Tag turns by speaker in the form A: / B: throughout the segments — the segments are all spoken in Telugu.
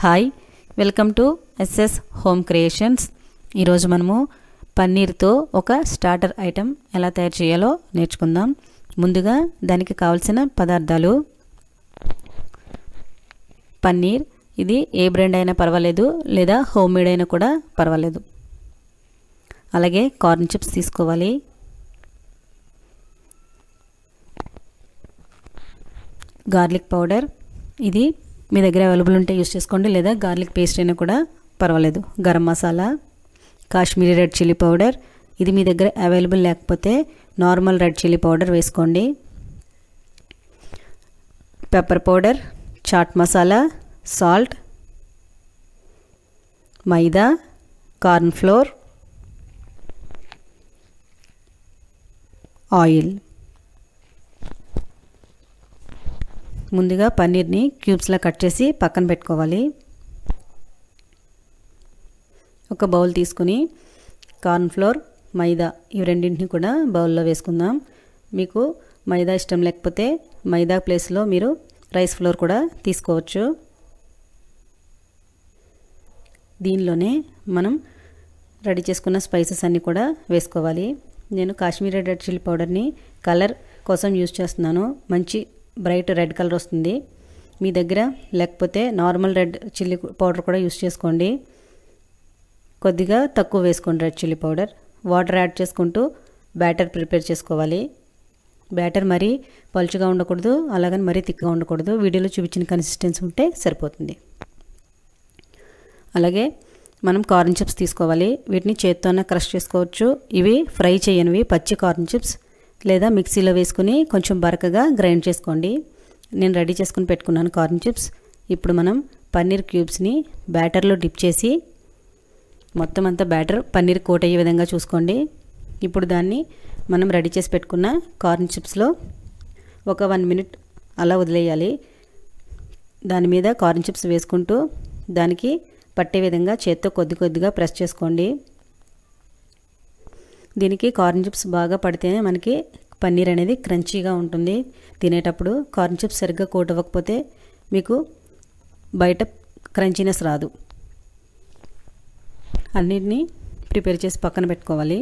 A: hi welcome to SS home creations ఈరోజు మనము పన్నీర్తో ఒక స్టార్టర్ ఐటెం ఎలా తయారు చేయాలో నేర్చుకుందాం ముందుగా దానికి కావలసిన పదార్థాలు పన్నీర్ ఇది ఏ బ్రాండ్ అయినా పర్వాలేదు లేదా హోమ్ మేడ్ అయినా కూడా పర్వాలేదు అలాగే కార్న్ చిప్స్ తీసుకోవాలి గార్లిక్ పౌడర్ ఇది మీ దగ్గర అవైలబుల్ ఉంటే యూస్ చేసుకోండి లేదా గార్లిక్ పేస్ట్ అయినా కూడా పర్వాలేదు garam masala Kashmiri red chilli powder ఇది మీ దగ్గర అవైలబుల్ లేకపోతే నార్మల్ రెడ్ చిల్లీ పౌడర్ వేసుకోండి pepper powder chaat masala salt maida corn flour oil ముందుగా పన్నీర్ని క్యూబ్స్లా కట్ చేసి పక్కన పెట్టుకోవాలి ఒక బౌల్ తీసుకుని కార్న్ ఫ్లోర్ మైదా ఇవి రెండింటిని కూడా బౌల్లో వేసుకుందాం మీకు మైదా ఇష్టం లేకపోతే మైదా ప్లేస్లో మీరు రైస్ ఫ్లోర్ కూడా తీసుకోవచ్చు దీనిలోనే మనం రెడీ చేసుకున్న స్పైసెస్ అన్నీ కూడా వేసుకోవాలి నేను కాశ్మీరీ రెడ్ చిల్లీ పౌడర్ని కలర్ కోసం యూజ్ చేస్తున్నాను మంచి బ్రైట్ రెడ్ కలర్ వస్తుంది మీ దగ్గర లేకపోతే నార్మల్ రెడ్ చిల్లీ పౌడర్ కూడా యూస్ చేసుకోండి కొద్దిగా తక్కువ వేసుకోండి red chilli powder water add చేసుకుంటూ బ్యాటర్ ప్రిపేర్ చేసుకోవాలి బ్యాటర్ మరీ పలుచుగా ఉండకూడదు అలాగని మరీ తిక్కగా ఉండకూడదు వీడియోలో చూపించిన కన్సిస్టెన్సీ ఉంటే సరిపోతుంది అలాగే మనం కార్న్ చిప్స్ తీసుకోవాలి వీటిని చేత్తోనే క్రష్ చేసుకోవచ్చు ఇవి ఫ్రై చేయనివి పచ్చి కార్న్ చిప్స్ లేదా మిక్సీలో వేసుకుని కొంచెం బరకగా గ్రైండ్ చేసుకోండి నేను రెడీ చేసుకుని పెట్టుకున్నాను కార్న్ చిప్స్ ఇప్పుడు మనం పన్నీర్ క్యూబ్స్ని బ్యాటర్లో డిప్ చేసి మొత్తం అంతా బ్యాటర్ పన్నీర్ కోట్ అయ్యే విధంగా చూసుకోండి ఇప్పుడు దాన్ని మనం రెడీ చేసి పెట్టుకున్న కార్న్ చిప్స్లో ఒక వన్ మినిట్ అలా వదిలేయాలి దాని మీద కార్న్ చిప్స్ వేసుకుంటూ దానికి పట్టే విధంగా చేత్తో కొద్ది కొద్దిగా ప్రెస్ చేసుకోండి దీనికి కార్న్ చిప్స్ బాగా పడితేనే మనకి పన్నీర్ అనేది క్రంచీగా ఉంటుంది తినేటప్పుడు కార్న్ చిప్స్ సరిగ్గా కోట్ అవ్వకపోతే మీకు బయట క్రంచీనెస్ రాదు అన్నిటినీ ప్రిపేర్ చేసి పక్కన పెట్టుకోవాలి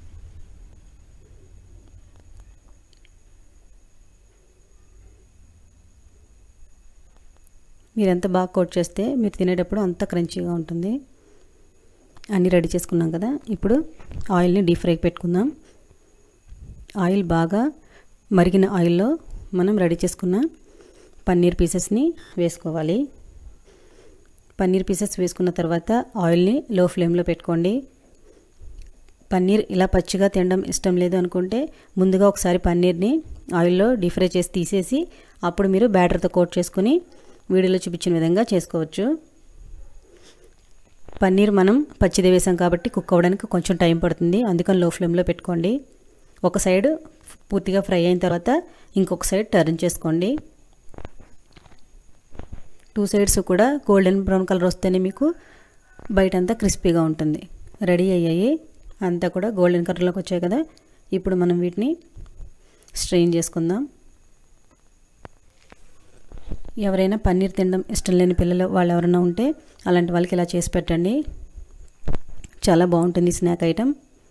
A: మీరు ఎంత బాగా కోట్ చేస్తే మీరు తినేటప్పుడు అంత క్రంచీగా ఉంటుంది అన్నీ రెడీ చేసుకున్నాం కదా ఇప్పుడు ఆయిల్ని డీప్ ఫ్రై పెట్టుకుందాం ఆయిల్ బాగా మరిగిన ఆయిల్లో మనం రెడీ చేసుకున్న పన్నీర్ పీసెస్ని వేసుకోవాలి పన్నీర్ పీసెస్ వేసుకున్న తర్వాత ఆయిల్ని లో ఫ్లేమ్లో పెట్టుకోండి పన్నీర్ ఇలా పచ్చిగా తినడం ఇష్టం లేదు అనుకుంటే ముందుగా ఒకసారి పన్నీర్ని ఆయిల్లో డీప్ ఫ్రై చేసి తీసేసి అప్పుడు మీరు బ్యాటర్తో కోట్ చేసుకుని వీడియోలో చూపించిన విధంగా చేసుకోవచ్చు పన్నీర్ మనం పచ్చిదే వేసాం కాబట్టి కుక్ అవ్వడానికి కొంచెం టైం పడుతుంది అందుకని లో ఫ్లేమ్లో పెట్టుకోండి ఒక సైడ్ పూర్తిగా ఫ్రై అయిన తర్వాత ఇంకొక సైడ్ టర్న్ చేసుకోండి టూ సైడ్స్ కూడా గోల్డెన్ బ్రౌన్ కలర్ వస్తేనే మీకు బయట అంతా క్రిస్పీగా ఉంటుంది రెడీ అయ్యాయి అంతా కూడా గోల్డెన్ కలర్లోకి వచ్చాయి కదా ఇప్పుడు మనం వీటిని స్ట్రెయిన్ చేసుకుందాం ఎవరైనా పన్నీర్ తినడం ఇష్టం లేని పిల్లలు వాళ్ళు ఎవరైనా ఉంటే అలాంటి వాళ్ళకి ఇలా చేసి పెట్టండి చాలా బాగుంటుంది స్నాక్ ఐటెం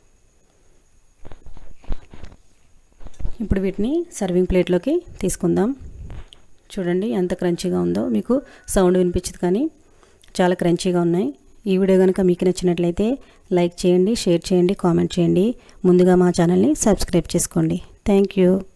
A: ఇప్పుడు వీటిని సర్వింగ్ ప్లేట్లోకి తీసుకుందాం చూడండి ఎంత క్రంచీగా ఉందో మీకు సౌండ్ వినిపించదు కానీ చాలా క్రంచీగా ఉన్నాయి ఈ వీడియో కనుక మీకు నచ్చినట్లయితే లైక్ చేయండి షేర్ చేయండి కామెంట్ చేయండి ముందుగా మా ఛానల్ని సబ్స్క్రైబ్ చేసుకోండి థ్యాంక్ యూ